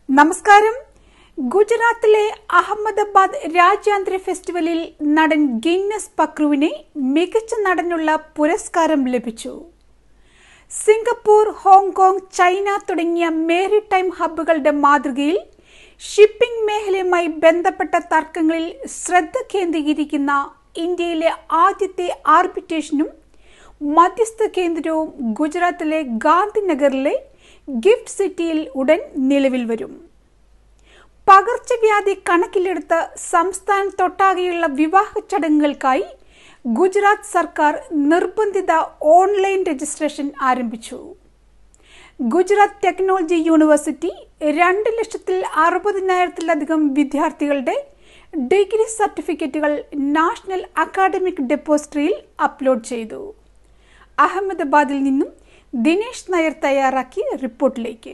നമസ്കാരം ഗുജറാത്തിലെ അഹമ്മദാബാദ് രാജ്യാന്തര ഫെസ്റ്റിവലിൽ നടൻ ഗിന്നസ് പക്രുവിനെ മികച്ച നടനുള്ള പുരസ്കാരം ലഭിച്ചു സിംഗപ്പൂർ ഹോങ്കോങ് ചൈന തുടങ്ങിയ മേരിടൈം ഹബ്ബുകളുടെ മാതൃകയിൽ ഷിപ്പിംഗ് മേഖലയുമായി ബന്ധപ്പെട്ട തർക്കങ്ങളിൽ ശ്രദ്ധ കേന്ദ്രീകരിക്കുന്ന ഇന്ത്യയിലെ ആദ്യത്തെ ആർബിട്രേഷനും മധ്യസ്ഥ കേന്ദ്രവും ഗുജറാത്തിലെ ഗാന്ധിനഗറിലെ ഗിഫ്റ്റ് സിറ്റിയിൽ ഉടൻ നിലവിൽ വരും പകർച്ചവ്യാധി കണക്കിലെടുത്ത് സംസ്ഥാനത്തൊട്ടാകെയുള്ള വിവാഹ ചടങ്ങുകൾക്കായി ഗുജറാത്ത് സർക്കാർ നിർബന്ധിത ഓൺലൈൻ രജിസ്ട്രേഷൻ ആരംഭിച്ചു ഗുജറാത്ത് ടെക്നോളജി യൂണിവേഴ്സിറ്റി രണ്ട് ലക്ഷത്തിൽ അറുപതിനായിരത്തിലധികം വിദ്യാർത്ഥികളുടെ ഡിഗ്രി സർട്ടിഫിക്കറ്റുകൾ നാഷണൽ അക്കാഡമിക് ഡെപ്പോസിറ്ററിയിൽ അപ്ലോഡ് ചെയ്തു അഹമ്മദാബാദിൽ നിന്നും ദിനേശ് നായർ തയ്യാറാക്കിയ റിപ്പോർട്ടിലേക്ക്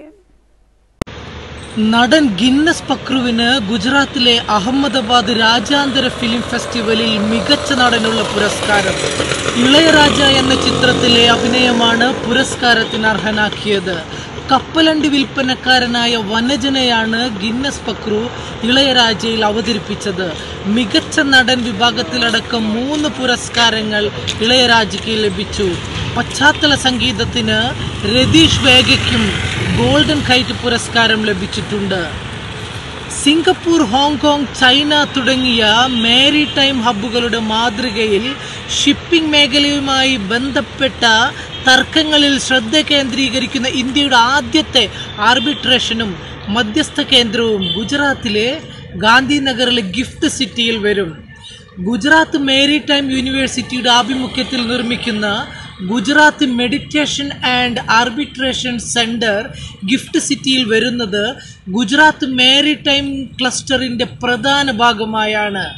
നടൻ ഗിന്നസ് പക്രുവിന് ഗുജറാത്തിലെ അഹമ്മദാബാദ് രാജ്യാന്തര ഫിലിം ഫെസ്റ്റിവലിൽ മികച്ച നടനുള്ള പുരസ്കാരം ഇളയരാജ എന്ന ചിത്രത്തിലെ അഭിനയമാണ് പുരസ്കാരത്തിന് അർഹനാക്കിയത് കപ്പലണ്ടി വിൽപ്പനക്കാരനായ വനജനെയാണ് ഗിന്നസ് പക്രു ഇളയരാജയിൽ അവതരിപ്പിച്ചത് മികച്ച നടൻ വിഭാഗത്തിലടക്കം മൂന്ന് പുരസ്കാരങ്ങൾ ഇളയരാജയ്ക്ക് ലഭിച്ചു പശ്ചാത്തല സംഗീതത്തിന് രതീഷ് വേഗയ്ക്കും ഗോൾഡൻ കൈറ്റ് പുരസ്കാരം ലഭിച്ചിട്ടുണ്ട് സിംഗപ്പൂർ ഹോങ്കോങ് ചൈന തുടങ്ങിയ മേരി ടൈം ഹബ്ബുകളുടെ മാതൃകയിൽ ഷിപ്പിംഗ് മേഖലയുമായി ബന്ധപ്പെട്ട തർക്കങ്ങളിൽ ശ്രദ്ധ കേന്ദ്രീകരിക്കുന്ന ഇന്ത്യയുടെ ആദ്യത്തെ ആർബിട്രേഷനും മധ്യസ്ഥ കേന്ദ്രവും ഗുജറാത്തിലെ ഗാന്ധിനഗറിലെ ഗിഫ്റ്റ് സിറ്റിയിൽ വരും ഗുജറാത്ത് മേരി ടൈം യൂണിവേഴ്സിറ്റിയുടെ ആഭിമുഖ്യത്തിൽ നിർമ്മിക്കുന്ന Gujarat meditation and arbitration centre gift സിറ്റിയിൽ വരുന്നത് ഗുജറാത്ത് മേരി ടൈം ക്ലസ്റ്ററിന്റെ പ്രധാന ഭാഗമായാണ്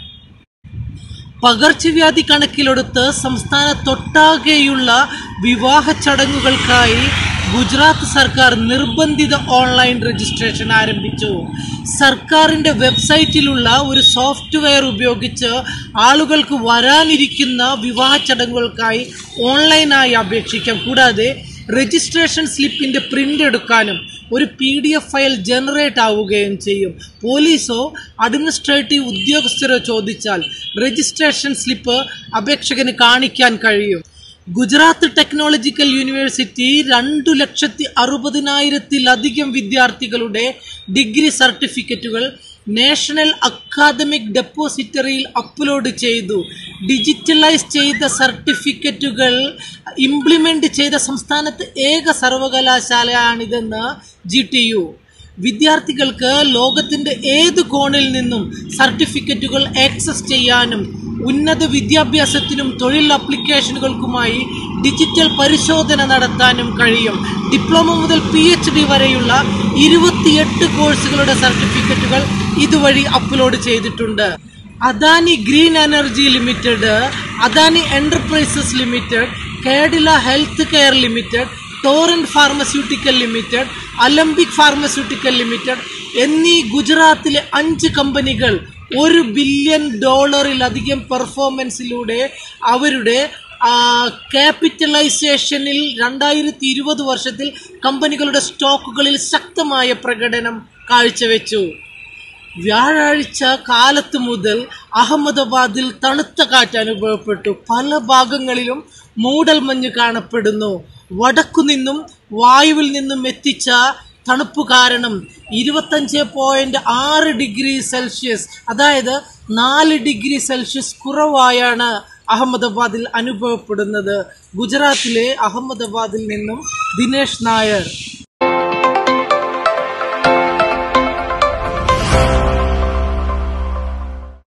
പകർച്ചവ്യാധി കണക്കിലെടുത്ത് സംസ്ഥാനത്തൊട്ടാകെയുള്ള വിവാഹ ചടങ്ങുകൾക്കായി ഗുജറാത്ത് സർക്കാർ നിർബന്ധിത ഓൺലൈൻ രജിസ്ട്രേഷൻ ആരംഭിച്ചു സർക്കാരിൻ്റെ വെബ്സൈറ്റിലുള്ള ഒരു സോഫ്റ്റ്വെയർ ഉപയോഗിച്ച് ആളുകൾക്ക് വരാനിരിക്കുന്ന വിവാഹ ചടങ്ങുകൾക്കായി ഓൺലൈനായി അപേക്ഷിക്കാം കൂടാതെ രജിസ്ട്രേഷൻ സ്ലിപ്പിൻ്റെ പ്രിൻ്റ് എടുക്കാനും ഒരു P D F file generate ആവുകയും ചെയ്യും പോലീസോ അഡ്മിനിസ്ട്രേറ്റീവ് ഉദ്യോഗസ്ഥരോ ചോദിച്ചാൽ രജിസ്ട്രേഷൻ സ്ലിപ്പ് അപേക്ഷകന് കാണിക്കാൻ കഴിയും ഗുജറാത്ത് ടെക്നോളജിക്കൽ യൂണിവേഴ്സിറ്റി രണ്ടു ലക്ഷത്തി അറുപതിനായിരത്തിലധികം വിദ്യാർത്ഥികളുടെ ഡിഗ്രി സർട്ടിഫിക്കറ്റുകൾ നാഷണൽ അക്കാദമിക് ഡെപ്പോസിറ്ററിയിൽ അപ്ലോഡ് ചെയ്തു ഡിജിറ്റലൈസ് ചെയ്ത സർട്ടിഫിക്കറ്റുകൾ ഇംപ്ലിമെൻ്റ് ചെയ്ത സംസ്ഥാനത്ത് ഏക സർവകലാശാലയാണിതെന്ന് ജി ടി യു വിദ്യാർത്ഥികൾക്ക് ലോകത്തിൻ്റെ ഏത് കോണിൽ നിന്നും സർട്ടിഫിക്കറ്റുകൾ ആക്സസ് ചെയ്യാനും ഉന്നത വിദ്യാഭ്യാസത്തിനും തൊഴിൽ അപ്ലിക്കേഷനുകൾക്കുമായി ഡിജിറ്റൽ പരിശോധന നടത്താനും കഴിയും ഡിപ്ലോമ മുതൽ പി എച്ച് ഡി വരെയുള്ള ഇരുപത്തിയെട്ട് കോഴ്സുകളുടെ സർട്ടിഫിക്കറ്റുകൾ ഇതുവഴി അപ്ലോഡ് ചെയ്തിട്ടുണ്ട് Adani green energy limited Adani enterprises limited Cadila health care limited Torrent pharmaceutical limited Alembic pharmaceutical limited എന്നീ ഗുജറാത്തിലെ അഞ്ച് കമ്പനികൾ ഒരു ബില്യൺ ഡോളറിലധികം പെർഫോമൻസിലൂടെ അവരുടെ ക്യാപിറ്റലൈസേഷനിൽ രണ്ടായിരത്തി ഇരുപത് വർഷത്തിൽ കമ്പനികളുടെ സ്റ്റോക്കുകളിൽ ശക്തമായ പ്രകടനം കാഴ്ചവെച്ചു വ്യാഴാഴ്ച കാലത്ത് മുതൽ അഹമ്മദാബാദിൽ തണുത്ത കാറ്റ് അനുഭവപ്പെട്ടു പല ഭാഗങ്ങളിലും മൂടൽമഞ്ഞ് കാണപ്പെടുന്നു വടക്കുനിന്നും വായുവിൽ നിന്നും എത്തിച്ച തണുപ്പ് കാരണം ഇരുപത്തഞ്ച് പോയിന്റ് ആറ് ഡിഗ്രി സെൽഷ്യസ് അതായത് നാല് ഡിഗ്രി സെൽഷ്യസ് കുറവായാണ് അഹമ്മദാബാദിൽ അനുഭവപ്പെടുന്നത് ഗുജറാത്തിലെ അഹമ്മദാബാദിൽ നിന്നും ദിനേശ് നായർ